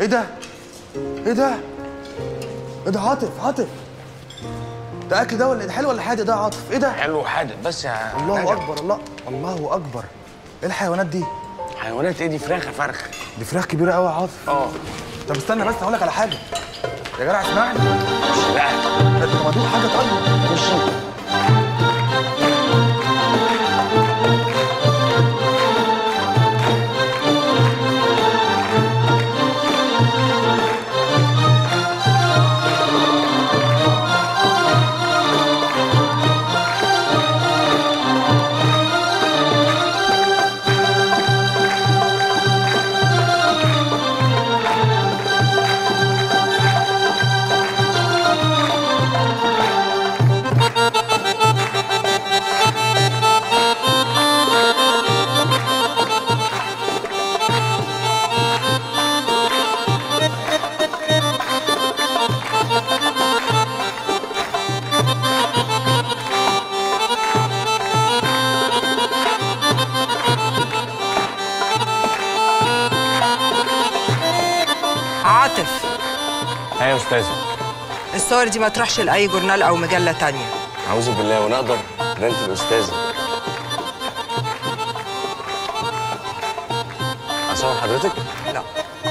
ايه ده ايه ده ايه ده عاطف عاطف ده اكل ده ولا ده حلو ولا حادق ده يا عاطف ايه ده حلو وحادق بس يا الله نجم. اكبر الله الله اكبر ايه الحيوانات دي حيوانات ايه دي فراخ يا فرخ دي فراخ كبيره قوي يا عاطف اه طب استنى بس هقول لك على حاجه يا جدع اسمعني مش لا انت مدوق حاجه طيب مش عاطف ايوه يا استاذه الصور دي ما تروحش لأي جورنال أو مجلة تانية اعوذ بالله ونقدر ده انت الاستاذه اصور حضرتك لا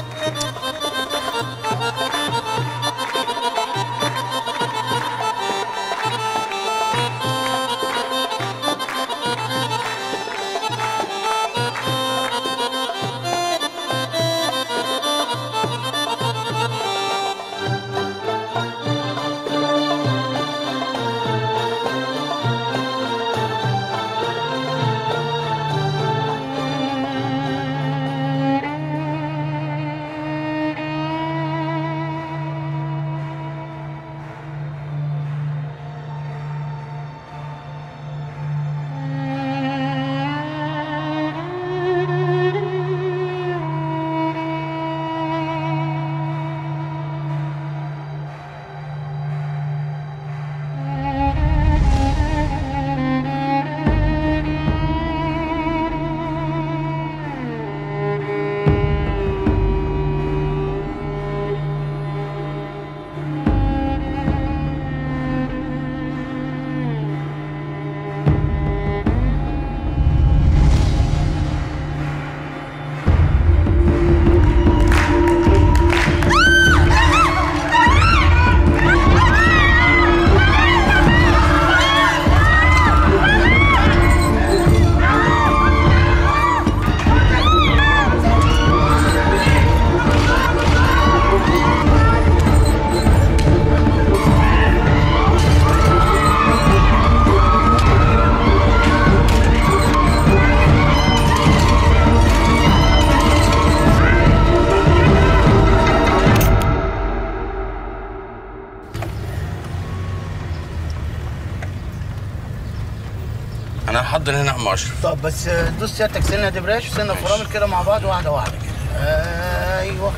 انا هحضر هنا يا عم اشرف طب بس دوس سيادتك سنه دبريش وسنه فرامل كده مع بعض واحده واحده كده ايوه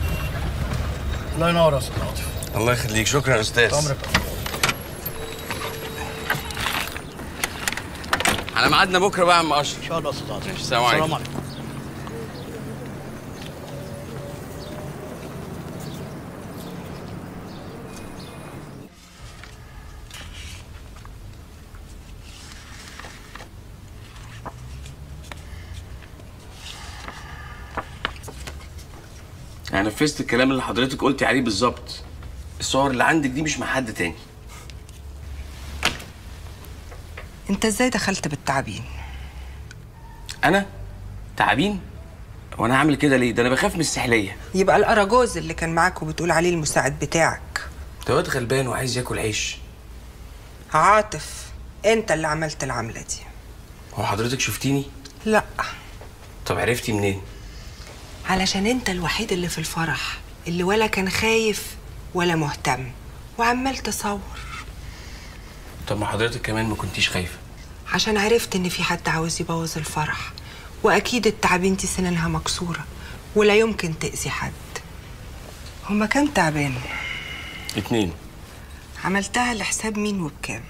الله ينور يا استاذ عاطف الله يخليك شكرا يا استاذ عمرك على ميعادنا بكره بقى يا عم اشرف ان شاء الله يا استاذ عاطف السلام عليكم. السلام عليكم انا نفذت الكلام اللي حضرتك قلتي عليه بالظبط الصور اللي عندك دي مش مع حد تاني أنت إزاي دخلت بالتعبين؟ انا تعابين وانا هعمل كده ليه ده انا بخاف من السحليه يبقى الأراجوز اللي كان معاك وبتقول عليه المساعد بتاعك ده واد غلبان وعايز ياكل عيش عاطف أنت اللي عملت العملة دي هو حضرتك شفتيني لا طب عرفتي منين علشان أنت الوحيد اللي في الفرح اللي ولا كان خايف ولا مهتم وعمال تصور طب ما حضرتك كمان ما كنتيش خايفه عشان عرفت إن في حد عاوز يبوظ الفرح وأكيد التعابين دي سنانها مكسورة ولا يمكن تأذي حد هما كام تعبان؟ اتنين عملتها لحساب مين وبكام؟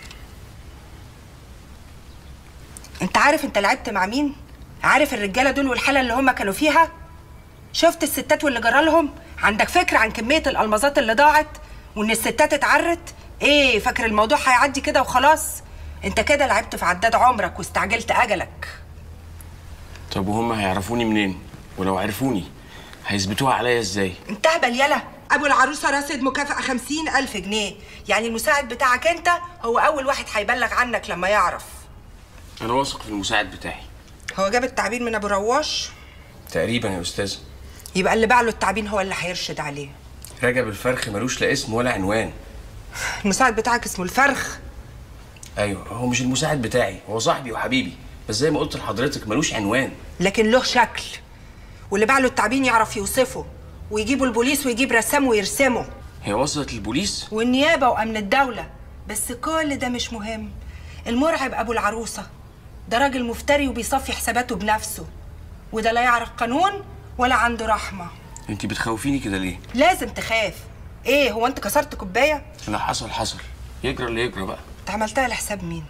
انت عارف انت لعبت مع مين؟ عارف الرجاله دول والحاله اللي هما كانوا فيها؟ شفت الستات واللي جرى لهم؟ عندك فكره عن كميه الالمازات اللي ضاعت وان الستات اتعرت ايه فاكر الموضوع هيعدي كده وخلاص انت كده لعبت في عداد عمرك واستعجلت اجلك طب وهم هيعرفوني منين ولو عرفوني هيثبتوها عليا ازاي انت اهبل يلا ابو العروسه راسد مكافأة خمسين ألف جنيه يعني المساعد بتاعك انت هو اول واحد هيبلغ عنك لما يعرف انا واثق في المساعد بتاعي هو جاب التعبين من ابو رواش تقريبا يا استاذ يبقى اللي باع له التعبين هو اللي هيرشد عليه رجب الفرخ ملوش لا اسم ولا عنوان المساعد بتاعك اسمه الفرخ ايوه هو مش المساعد بتاعي هو صاحبي وحبيبي بس زي ما قلت لحضرتك ملوش عنوان لكن له شكل واللي باع له التعبين يعرف يوصفه ويجيبوا البوليس ويجيب رسام ويرسمه هي وصلت للبوليس والنيابة وأمن الدولة بس كل ده مش مهم المرعب أبو العروسة ده راجل مفتري وبيصفي حساباته بنفسه وده لا يعرف قانون ولا عنده رحمة انت بتخوفيني كده ليه لازم تخاف ايه هو انت كسرت كوباية؟ اللي حصل حصل يجرى اللي يجرى بقى انت عملتها لحساب مين؟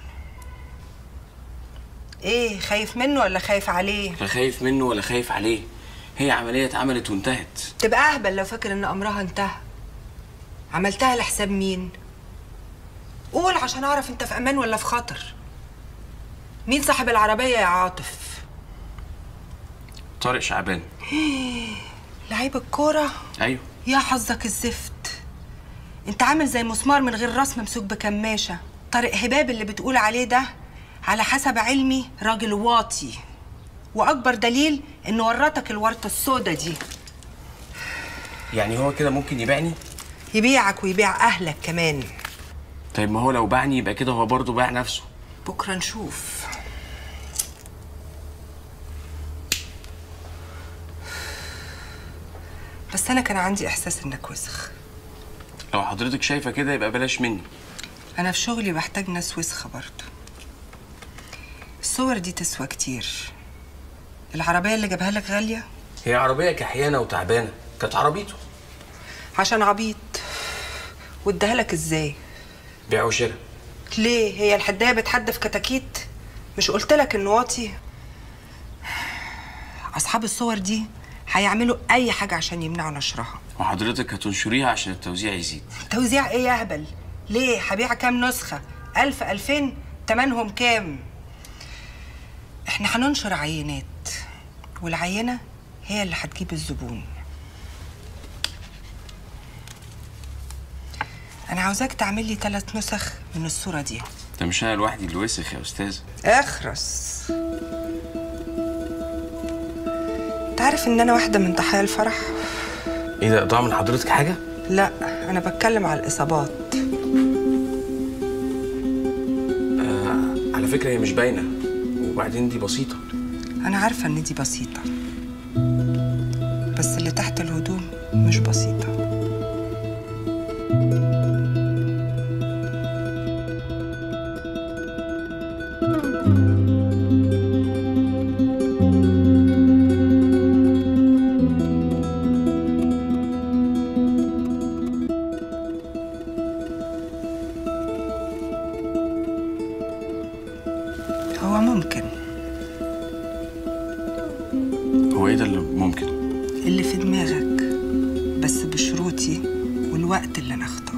ايه خايف منه ولا خايف عليه؟ لا خايف منه ولا خايف عليه هي عملية اتعملت وانتهت تبقى اهبل لو فاكر ان امرها انتهى عملتها لحساب مين قول عشان اعرف انت في امان ولا في خطر مين صاحب العربيه يا عاطف طارق شعبان لعيب الكوره ايوه يا حظك الزفت انت عامل زي مسمار من غير راس ممسوك بكماشه طارق هباب اللي بتقول عليه ده على حسب علمي راجل واطي واكبر دليل انه ورطك الورطه السودا دي يعني هو كده ممكن يبيعني يبيعك ويبيع اهلك كمان طيب ما هو لو باعني يبقى كده هو برضه باع نفسه بكره نشوف بس انا كان عندي احساس انك وسخ لو حضرتك شايفة كده يبقى بلاش مني انا في شغلي بحتاج ناس وسخه برضه الصور دي تسوى كتير العربيه اللي جابها لك غاليه هي عربية كحيانة وتعبانة كانت عربيته عشان عبيط واداها لك ازاي بيع وشراء ليه هي الحدايه بتحدف كتاكيت مش قلت لك انه واطي اصحاب الصور دي هيعملوا اي حاجه عشان يمنعوا نشرها وحضرتك هتنشريها عشان التوزيع يزيد توزيع ايه يا اهبل ليه هبيع كام نسخه ألف ألفين تمنهم كام احنا هننشر عينات والعينه هي اللي هتجيب الزبون انا عاوزاك تعمل لي ثلاث نسخ من الصوره دي ده مش انا لوحدي اللي وسخ يا استاذ اخرس انت عارف ان انا واحده من ضحايا الفرح ايه ده ضاع من حضرتك حاجة؟ لا انا بتكلم على الاصابات على فكرة هي مش باينة وبعدين دي بسيطة انا عارفه ان دي بسيطه بس اللي تحت الهدوم مش بسيطه هو ممكن هو ايه ده اللي ممكن؟ اللي في دماغك بس بشروطي والوقت اللي انا اختاره